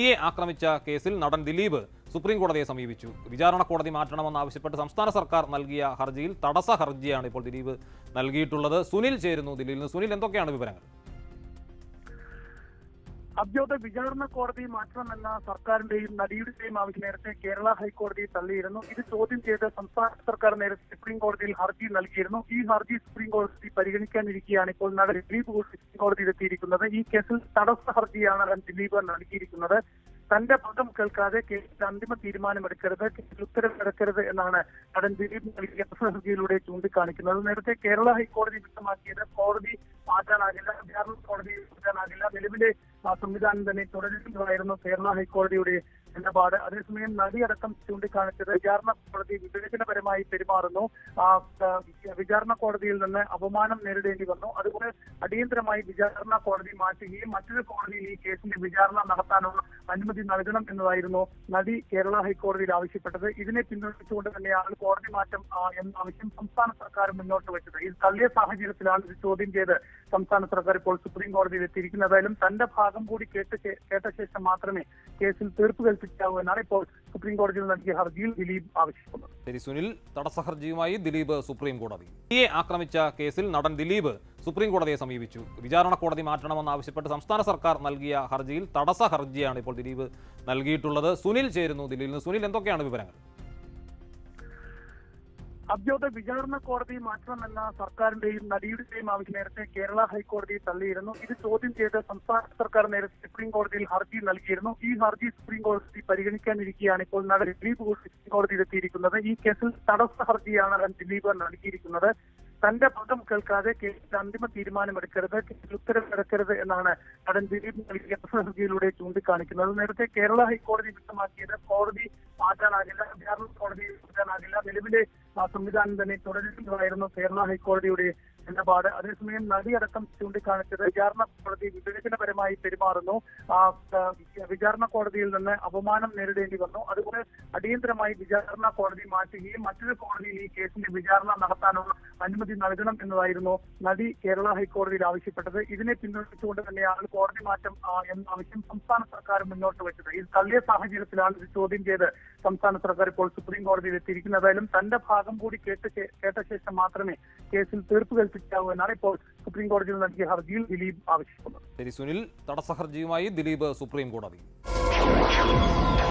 യെ ആക്രമിച്ച കേസിൽ നടൻ ദിലീപ് സുപ്രീം കോടതിയെ സമീപിച്ചു വിചാരണ കോടതി മാറ്റണമെന്നാവശ്യപ്പെട്ട് സംസ്ഥാന സർക്കാർ നൽകിയ ഹർജിയിൽ തടസ്സ ഹർജിയാണ് ഇപ്പോൾ ദിലീപ് നൽകിയിട്ടുള്ളത് സുനിൽ ചേരുന്നു ദില്ലിയിൽ നിന്ന് സുനിൽ എന്തൊക്കെയാണ് വിവരങ്ങൾ അഭ്യോദ വിചാരണ കോടതി മാറ്റണമെന്ന സർക്കാരിന്റെയും നടിയുടെയും ആവശ്യം നേരത്തെ കേരള ഹൈക്കോടതി തള്ളിയിരുന്നു ഇത് ചോദ്യം ചെയ്ത് സംസ്ഥാന സർക്കാർ നേരത്തെ സുപ്രീം കോടതിയിൽ ഹർജി നൽകിയിരുന്നു ഈ ഹർജി സുപ്രീം കോടതി പരിഗണിക്കാനിരിക്കെയാണ് ഇപ്പോൾ നടൻ ദിലീപ് സുപ്രീം കോടതിയിൽ എത്തിയിരിക്കുന്നത് ഈ കേസിൽ തടസ്സ ഹർജിയാണ് നടൻ ദിലീപ് നൽകിയിരിക്കുന്നത് തന്റെ പദം കേൾക്കാതെ കേസിൽ അന്തിമ തീരുമാനമെടുക്കരുത് കേസിൽ ഉത്തരവെടുക്കരുത് എന്നാണ് നടൻ ദിലീപ് നൽകിയ ഹർജിയിലൂടെ ചൂണ്ടിക്കാണിക്കുന്നത് നേരത്തെ കേരള ഹൈക്കോടതി വ്യക്തമാക്കിയത് കോടതി മാറ്റാനാകില്ല വിചാരണ കോടതി മാറ്റാനാകില്ല നിലവിലെ ആ സംവിധാനം തന്നെ തുടരുന്നതായിരുന്നു കേരള ഹൈക്കോടതിയുടെ നിലപാട് അതേസമയം നടിയടക്കം ചൂണ്ടിക്കാണിച്ചത് വിചാരണ കോടതി വിവേചനപരമായി പെരുമാറുന്നു ആ, ആ, വിചാരണ കോടതിയിൽ നിന്ന് അപമാനം നേരിടേണ്ടി വന്നു അതുപോലെ അടിയന്തരമായി വിചാരണ കോടതി മാറ്റുകയും മറ്റൊരു കോടതിയിൽ ഈ കേസിന്റെ വിചാരണ നടത്താനുള്ള അനുമതി നൽകണം എന്നതായിരുന്നു നടി കേരള ഹൈക്കോടതിയിൽ ആവശ്യപ്പെട്ടത് ഇതിനെ പിന്തുണച്ചുകൊണ്ട് തന്നെയാണ് കോടതി മാറ്റം ആ, എന്ന ആവശ്യം സംസ്ഥാന സർക്കാർ മുന്നോട്ട് വെച്ചത് ഇത് തള്ളിയ സാഹചര്യത്തിലാണ് ഇത് ചോദ്യം ചെയ്ത് സംസ്ഥാന സർക്കാർ ഇപ്പോൾ സുപ്രീം കോടതിയിൽ എത്തിയിരിക്കുന്നത് ഏതായാലും തന്റെ ഭാഗം കൂടി കേട്ട് ശേ- കേട്ട ശേഷം മാത്രമേ കേസിൽ തീർപ്പ് കൽപ്പിക്കാവൂ എന്നാണ് ഇപ്പോൾ സുപ്രീം കോടതിയിൽ നൽകിയ ഹർജിയിൽ ദിലീപ് ആവശ്യപ്പെടുന്നത് ശരി സുനിൽ തടസ്സ ഹർജിയുമായി ദിലീപ് സുപ്രീം കോടതി യെ ആക്രമിച്ച കേസിൽ നടൻ ദിലീപ് സുപ്രീം കോടതിയെ സമീപിച്ചു വിചാരണ കോടതി മാറ്റണമെന്നാവശ്യപ്പെട്ട് സംസ്ഥാന സർക്കാർ നൽകിയ ഹർജിയിൽ തടസ്സ ഹർജിയാണ് ഇപ്പോൾ ദിലീപ് നൽകിയിട്ടുള്ളത് സുനിൽ ചേരുന്നു ദില്ലിയിൽ നിന്ന് സുനിൽ എന്തൊക്കെയാണ് വിവരങ്ങൾ അഭ്യോദ വിചാരണ കോടതി മാറ്റണമെന്ന സർക്കാരിന്റെയും നടിയുടെയും ആവശ്യം നേരത്തെ കേരള ഹൈക്കോടതി തള്ളിയിരുന്നു ഇത് ചോദ്യം ചെയ്ത് സംസ്ഥാന സർക്കാർ നേരത്തെ സുപ്രീം കോടതിയിൽ ഹർജി നൽകിയിരുന്നു ഈ ഹർജി സുപ്രീം കോടതി പരിഗണിക്കാനിരിക്കെയാണ് ഇപ്പോൾ നടൻ ദിലീപ് സുപ്രീം കോടതിയിൽ എത്തിയിരിക്കുന്നത് ഈ കേസിൽ തടസ്സ ഹർജിയാണ് നടൻ ദിലീപ് നൽകിയിരിക്കുന്നത് തന്റെ പദം കേൾക്കാതെ കേസിൽ അന്തിമ തീരുമാനമെടുക്കരുത് കേസിൽ ഉത്തരവെടുക്കരുത് എന്നാണ് നടൻ ദിലീപ് നൽകിയ ഹർജിയിലൂടെ ചൂണ്ടിക്കാണിക്കുന്നത് നേരത്തെ കേരള ഹൈക്കോടതി വ്യക്തമാക്കിയത് കോടതി മാറ്റാനാകില്ല വിചാരണ കോടതി മാറ്റാനാകില്ല നിലവിലെ ആ സംവിധാനം തന്നെ തുടരുന്നതായിരുന്നു കേരള ഹൈക്കോടതിയുടെ നിലപാട് അതേസമയം നടിയടക്കം ചൂണ്ടിക്കാണിച്ചത് വിചാരണ കോടതി വിവേചനപരമായി പെരുമാറുന്നു ആ, ആ, വിചാരണ കോടതിയിൽ നിന്ന് അപമാനം നേരിടേണ്ടി വന്നു അതുപോലെ അടിയന്തരമായി വിചാരണ കോടതി മാറ്റുകയും മറ്റൊരു കോടതിയിൽ ഈ കേസിന്റെ വിചാരണ നടത്താനുള്ള അനുമതി നൽകണം എന്നതായിരുന്നു നടി കേരള ഹൈക്കോടതിയിൽ ആവശ്യപ്പെട്ടത് ഇതിനെ പിന്തുണച്ചുകൊണ്ട് തന്നെയാണ് കോടതി മാറ്റം ആ, എന്ന ആവശ്യം സംസ്ഥാന സർക്കാർ മുന്നോട്ട് വെച്ചത് ഇത് തള്ളിയ സാഹചര്യത്തിലാണ് ഇത് ചോദ്യം ചെയ്ത് സംസ്ഥാന സർക്കാർ ഇപ്പോൾ സുപ്രീം കോടതിയിൽ എത്തിയിരിക്കുന്നത് ഏതായാലും തന്റെ ഭാഗം കൂടി കേട്ട് ശേ- കേട്ട ശേഷം മാത്രമേ കേസിൽ തീർപ്പ് കൽപ്പിക്കാവൂ എന്നാണ് ഇപ്പോൾ സുപ്രീം കോടതിയിൽ നൽകിയ ഹർജിയിൽ ദിലീപ് ആവശ്യപ്പെടുന്നത് ശരി സുനിൽ തടസ്സ ഹർജിയുമായി ദിലീപ് സുപ്രീം കോടതി